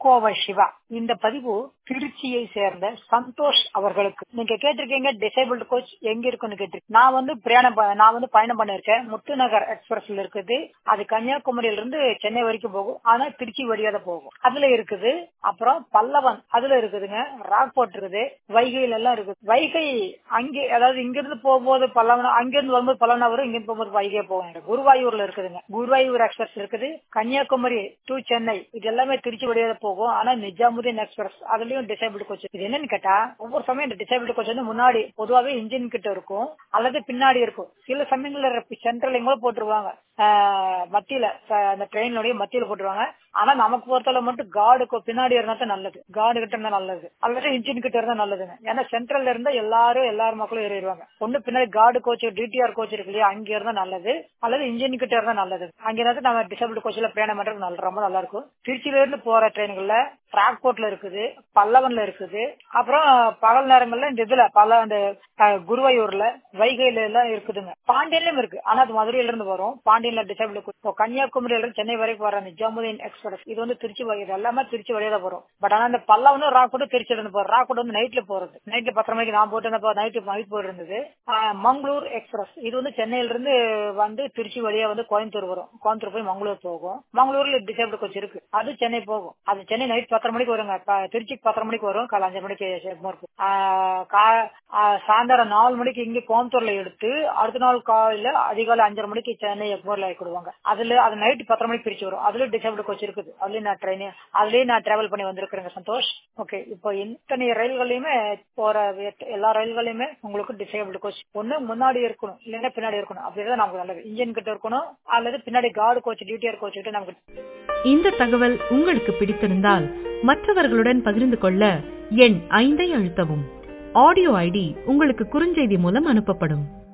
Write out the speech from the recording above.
கோவை சிவா இந்த பதிவு திருச்சியை சேர்ந்த சந்தோஷ் அவர்களுக்கு நீங்க கேட்டிருக்கீங்க டிசேபிள்டு கோச் எங்க இருக்குன்னு கேட்டிருக்கீங்க நான் வந்து பிரயாணம் ப- நான் வந்து பயணம் பண்ணிருக்கேன் முத்துநகர் எக்ஸ்பிரஸ்ல இருக்குது அது கன்னியாகுமரியில இருந்து சென்னை வரைக்கும் போகும் ஆனா திருச்சி வழியா தான் போகும் அதுல இருக்குது அப்புறம் பல்லவன் அதுல இருக்குதுங்க ராக்போர்ட் இருக்குது வைகையில எல்லாம் இருக்குது வைகை அங்கே அதாவது இங்க இருந்து போகும்போது பல்லவன் அங்க இருந்து வரும்போது பல்லவனா வரும் இங்க இருந்து போகும்போது வைகை போகும் குருவாயூர்ல இருக்குதுங்க குருவாயூர் எக்ஸ்பிரஸ் இருக்குது கன்னியாகுமரி டு சென்னை இது எல்லாமே திருச்சி வழியா தான் போகும் ஆனா நிஜாமுதீன் எக்ஸ்பிரஸ் அதுலயும் டிசேபிள் கோச் இது என்னன்னு கேட்டா ஒவ்வொரு சமயம் இந்த டிசேபிள் கோச் வந்து முன்னாடி பொதுவாவே இன்ஜின் கிட்ட இருக்கும் அல்லது பின்னாடி இருக்கும் சில சமயங்கள்ல சென்ட்ரல் எங்கோ போட்டுருவாங்க ஆஹ் மத்தியில ச- அந்த ட்ரெயினுடைய மத்தியில போட்டுருவாங்க ஆனா நமக்கு பொறுத்தளவு மட்டும் கார்டுக்கு பின்னாடி இருந்தா தான் நல்லது கார்டு கிட்ட இருந்தா நல்லது அல்லது இன்ஜின் கிட்ட இருந்தா நல்லதுங்க ஏன்னா சென்ட்ரல்ல இருந்தா எல்லாரும் எல்லாரும் மக்களும் ஏறிடுவாங்க ஒண்ணு பின்னாடி கார்டு கோச் டிடிஆர் கோச் இருக்கு இல்லையா அங்க இருந்தா நல்லது அல்லது இன்ஜின் கிட்ட இருந்தா நல்லது அங்க இருந்து நம்ம டிசபிள் கோச்ல பிரயாணம் பண்றது நல்ல ரொம்ப நல்லா இருக்கும் திருச்சியில இருந்து போற ட்ரெயின்கள்ல டிராக்போர்ட்ல இருக்குது பல்லவன்ல இருக்குது அப்புறம் பகல் நேரங்கள்ல இந்த இதுல பல அந்த அஹ், குருவாயூர்ல வைகையில எல்லாம் இருக்குதுங்க பாண்டியன்லயும் இருக்கு ஆனா அது மதுரையில இருந்து வரும் பாண்டியன்ல டிசபிள் இப்போ கன்னியாகுமரியில இருந்து சென்னை வரைக்கும் வர நிஜாமுதீன் எக்ஸ்பிரஸ் இது வந்து திருச்சி வகை இது எல்லாமே திருச்சி வழியா தான் வரும் பட் ஆனா இந்த பல்லவனும் ராக்கோட்டும் திருச்சியில இருந்து போறோம் ராக்கோட் வந்து நைட்ல போறது நைட்ல பத்தரை மணிக்கு நான் போட்டு நைட்டு நைட் போயிட்டு இருந்தது ஆஹ், மங்களூர் எக்ஸ்பிரஸ் இது வந்து சென்னையில இருந்து வந்து திருச்சி வழியா வந்து கோயம்புத்தூர் வரும் கோயம்புத்தூர் போய் மங்களூர் போகும் மங்களூர்ல டிசேபிள் கோச் இருக்கு அது சென்னை போகும் அது சென்னை நைட் பத்தரை மணிக்கு வருங்க ப- திருச்சிக்கு பத்தரை மணிக்கு வரும் காலை அஞ்சு மணிக்கு எக்மோர் இருக்கும் ஆஹ், கா- ஆஹ், சாயந்தரம் நாலு மணிக்கு இங்க கோயம்புத்தூர்ல எடுத்து அடுத்த நாள் காலையில அதிகாலை அஞ்சரை மணிக்கு சென்னை எக்மோர்ல கொடுவாங்க அதுல அது நைட் பத்தரை மணிக்கு பிரிச்சு வரும் அதுல டிசேபிள் கோச் இருக்குது அதுலயும் நான் ட்ரெயின் அதுலயும் நான் டிராவல் பண்ணி வந்திருக்கிறேங்க சந்தோஷ் ஓகே இப்போ இத்தனை ரயில்களையுமே போற எத்த- எல்லா ரயில்களையுமே உங்களுக்கு டிசேபிள் கோச் ஒண்ணு முன்னாடி இருக்கணும் இல்லைன்னா பின்னாடி இருக்கணும் அப்படிதான் நமக்கு நல்லது இன்ஜின் கிட்ட இருக்கணும் அல்லது பின்னாடி கார்டு கோச் டிடிஆர் கோச் கிட்ட நமக்கு இந்த தகவல் உங்களுக்கு பிடித்திருந்தால் மற்றவர்களுடன் பகிர்ந்து கொள்ள எண் ஐந்தை அழுத்தவும் ஆடியோ ஐடி உங்களுக்கு குறுஞ்செய்தி மூலம் அனுப்பப்படும்